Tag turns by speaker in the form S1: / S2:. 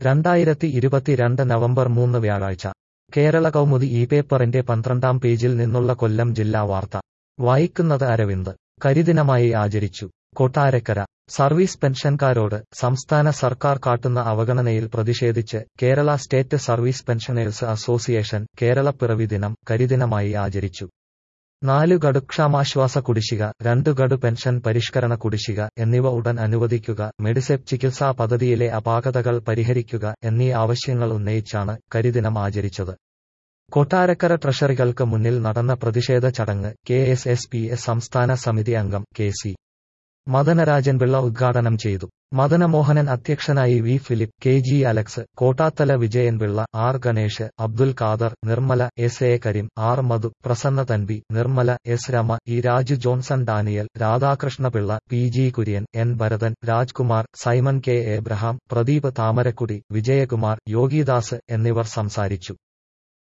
S1: രണ്ടായിരത്തി ഇരുപത്തിരണ്ട് നവംബർ മൂന്ന് വ്യാഴാഴ്ച കേരള കൗമുദി ഈ പേപ്പറിന്റെ പന്ത്രണ്ടാം പേജിൽ നിന്നുള്ള കൊല്ലം ജില്ലാ വാർത്ത വായിക്കുന്നത് അരവിന്ദ് കരിദിനമായി ആചരിച്ചു കൊട്ടാരക്കര സർവീസ് പെൻഷൻകാരോട് സംസ്ഥാന സർക്കാർ കാട്ടുന്ന അവഗണനയിൽ പ്രതിഷേധിച്ച് Kerala state service pensioners association Keralappiravi ദിനം കരിദിനമായി ആചരിച്ചു നാലു ഗഡു ക്ഷാമാശ്വാസ കുടിശ്ശിക രണ്ടു ഗഡു പെൻഷൻ പരിഷ്കരണ കുടിശ്ശിക എന്നിവ ഉടൻ അനുവദിക്കുക മെഡിസെപ് ചികിത്സാ പദ്ധതിയിലെ അപാകതകൾ പരിഹരിക്കുക എന്നീ ആവശ്യങ്ങൾ ഉന്നയിച്ചാണ് കരിദിനം ആചരിച്ചത് കൊട്ടാരക്കര ട്രഷറികൾക്ക് മുന്നിൽ നടന്ന പ്രതിഷേധ ചടങ്ങ് K S S P S സംസ്ഥാന സമിതി അംഗം കെ സി മദനരാജൻ പിള്ള ഉദ്ഘാടനം ചെയ്തു മദനമോഹനൻ അധ്യക്ഷനായി V Philip K G Alex Kottathala Vijayan Pillai R Ganesh Abdul Khader Nirmala S A Kareem R Madhu Prasanna Thanvi Nirmala S Rama E Raju Johnson Daniel Radhakrishna Pillai P G Kurian N Bharathan Rajkumar Simon K Abraham Pradeep Thamarakudi Vijayakumar Yogidas എന്നിവർ സംസാരിച്ചു